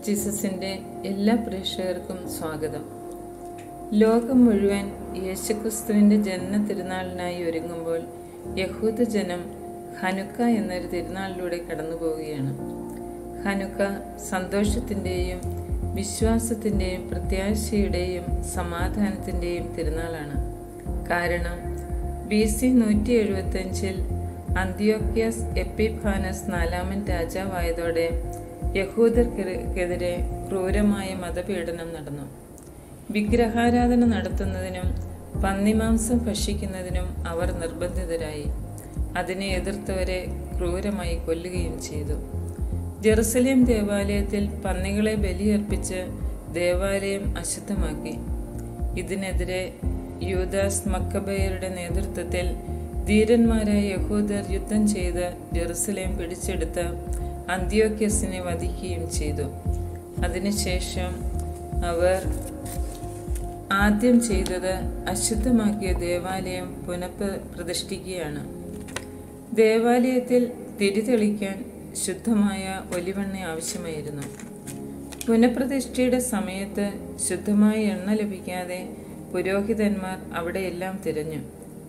ജീസസിൻ്റെ എല്ലാ പ്രേക്ഷകർക്കും സ്വാഗതം ലോകം മുഴുവൻ യേശുക്രിസ്തുവിൻ്റെ ജന്മ തിരുനാളിനായി ഒരുങ്ങുമ്പോൾ യഹൂദ ജനം ഹനുക്ക എന്നൊരു തിരുനാളിലൂടെ കടന്നു പോവുകയാണ് ഹനുക്ക സന്തോഷത്തിൻ്റെയും വിശ്വാസത്തിൻ്റെയും പ്രത്യാശയുടെയും സമാധാനത്തിൻ്റെയും തിരുനാളാണ് കാരണം ബി സി നൂറ്റി എഴുപത്തഞ്ചിൽ അന്ത്യോക്യസ് എപ്പിഫാനസ് നാലാമൻ രാജാവായതോടെ യഹൂദർക്കെതിരെ ക്രൂരമായ മതപീഡനം നടന്നു വിഗ്രഹാരാധന നടത്തുന്നതിനും പന്നിമാംസം ഭക്ഷിക്കുന്നതിനും അവർ നിർബന്ധിതരായി അതിനെ എതിർത്തവരെ ക്രൂരമായി കൊല്ലുകയും ചെയ്തു ജെറുസലേം ദേവാലയത്തിൽ പന്നികളെ ബലിയർപ്പിച്ച് ദേവാലയം അശുദ്ധമാക്കി ഇതിനെതിരെ യൂദാസ് മക്കബയരുടെ നേതൃത്വത്തിൽ ധീരന്മാരായ യഹൂദർ യുദ്ധം ചെയ്ത് ജെറുസലേം പിടിച്ചെടുത്ത് അന്ത്യോക്യസിനെ വധിക്കുകയും ചെയ്തു അതിനുശേഷം അവർ ആദ്യം ചെയ്തത് അശുദ്ധമാക്കിയ ദേവാലയം പുനഃപ്ര പ്രതിഷ്ഠിക്കുകയാണ് ദേവാലയത്തിൽ തിരിതെളിക്കാൻ ശുദ്ധമായ ഒലിവെണ്ണ ആവശ്യമായിരുന്നു പുനഃപ്രതിഷ്ഠയുടെ സമയത്ത് ശുദ്ധമായ എണ്ണ ലഭിക്കാതെ പുരോഹിതന്മാർ അവിടെയെല്ലാം തിരഞ്ഞു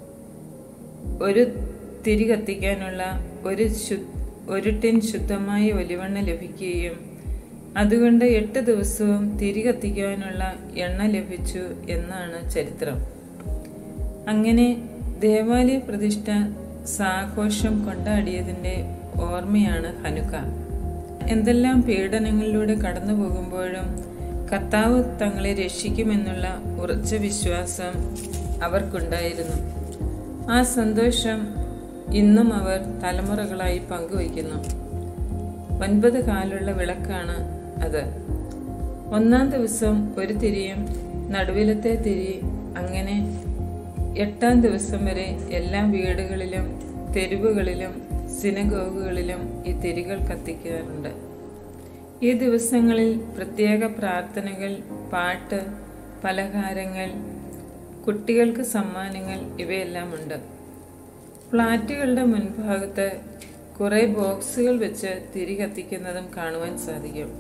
ഒരു തിരി കത്തിക്കാനുള്ള ഒരു ശു ഒരു ടിൻ ശുദ്ധമായ ഒലിവെണ്ണ ലഭിക്കുകയും അതുകൊണ്ട് എട്ട് ദിവസവും തിരി കത്തിക്കാനുള്ള എണ്ണ ലഭിച്ചു എന്നാണ് ചരിത്രം അങ്ങനെ ദേവാലയ പ്രതിഷ്ഠ സാഘോഷം കൊണ്ടാടിയതിൻ്റെ ഓർമ്മയാണ് ഹനുക്ക എന്തെല്ലാം പീഡനങ്ങളിലൂടെ കടന്നു പോകുമ്പോഴും കർത്താവ് തങ്ങളെ രക്ഷിക്കുമെന്നുള്ള ഉറച്ച വിശ്വാസം അവർക്കുണ്ടായിരുന്നു ആ സന്തോഷം ഇന്നും അവർ തലമുറകളായി പങ്കുവയ്ക്കുന്നു ഒൻപത് കാലുള്ള വിളക്കാണ് അത് ഒന്നാം ദിവസം ഒരു തിരിയും നടുവിലത്തെ തിരി അങ്ങനെ എട്ടാം ദിവസം വരെ എല്ലാ വീടുകളിലും തെരുവുകളിലും സിനഗോഗുകളിലും ഈ തിരികൾ കത്തിക്കാറുണ്ട് ഈ ദിവസങ്ങളിൽ പ്രത്യേക പ്രാർത്ഥനകൾ പാട്ട് പലഹാരങ്ങൾ കുട്ടികൾക്ക് സമ്മാനങ്ങൾ ഇവയെല്ലാം ഉണ്ട് ഫ്ലാറ്റുകളുടെ മുൻഭാഗത്ത് കുറേ ബോക്സുകൾ വെച്ച് തിരി കത്തിക്കുന്നതും കാണുവാൻ സാധിക്കും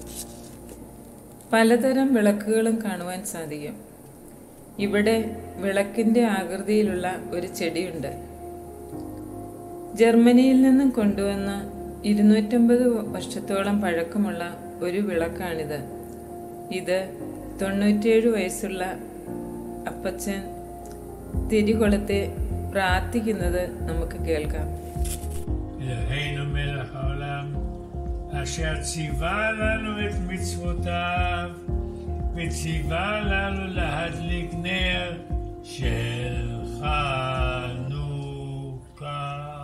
പലതരം വിളക്കുകളും കാണുവാൻ സാധിക്കും ഇവിടെ വിളക്കിൻ്റെ ആകൃതിയിലുള്ള ഒരു ചെടിയുണ്ട് ജർമ്മനിയിൽ നിന്നും കൊണ്ടുവന്ന ഇരുന്നൂറ്റമ്പത് വർഷത്തോളം പഴക്കമുള്ള ഒരു വിളക്കാണിത് ഇത് തൊണ്ണൂറ്റിയേഴ് വയസ്സുള്ള അപ്പച്ചൻ തിരികൊളുത്തെ പ്രാർത്ഥിക്കുന്നത് നമുക്ക് കേൾക്കാം אלוהינו מלך העולם, אשר ציווה לנו את מצוותיו, וציווה לנו להדליק נר של חנוכה.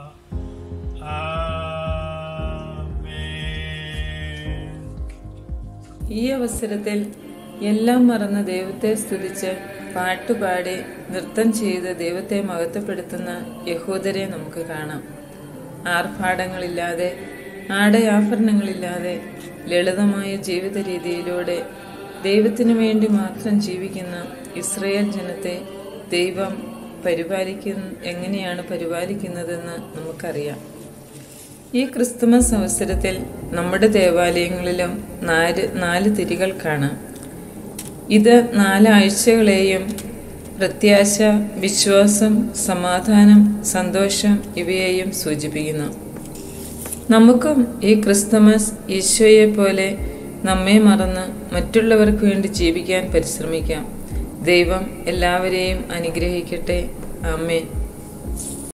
אמן. ഈ അവസരത്തിൽ എല്ലാം മറന്ന് ദൈവത്തെ സ്തുതിച്ച് പാട്ടുപാടി നൃത്തം ചെയ്ത് ദൈവത്തെ മഹത്വപ്പെടുത്തുന്ന യഹൂദരെ നമുക്ക് കാണാം ആർഭാടങ്ങളില്ലാതെ ആടയാഭരണങ്ങളില്ലാതെ ലളിതമായ ജീവിത രീതിയിലൂടെ ദൈവത്തിനു വേണ്ടി മാത്രം ജീവിക്കുന്ന ഇസ്രയേൽ ജനത്തെ ദൈവം പരിപാലിക്കുന്ന എങ്ങനെയാണ് പരിപാലിക്കുന്നതെന്ന് നമുക്കറിയാം ഈ ക്രിസ്തുമസ് അവസരത്തിൽ നമ്മുടെ ദേവാലയങ്ങളിലും നാല് നാല് തിരികൾ കാണാം ഇത് നാലാഴ്ചകളെയും പ്രത്യാശ വിശ്വാസം സമാധാനം സന്തോഷം ഇവയെയും സൂചിപ്പിക്കുന്നു നമുക്കും ഈ ക്രിസ്തുമസ് ഈശോയെ പോലെ നമ്മെ മറന്ന് മറ്റുള്ളവർക്ക് വേണ്ടി ജീവിക്കാൻ പരിശ്രമിക്കാം ദൈവം എല്ലാവരെയും അനുഗ്രഹിക്കട്ടെ ആമേൻ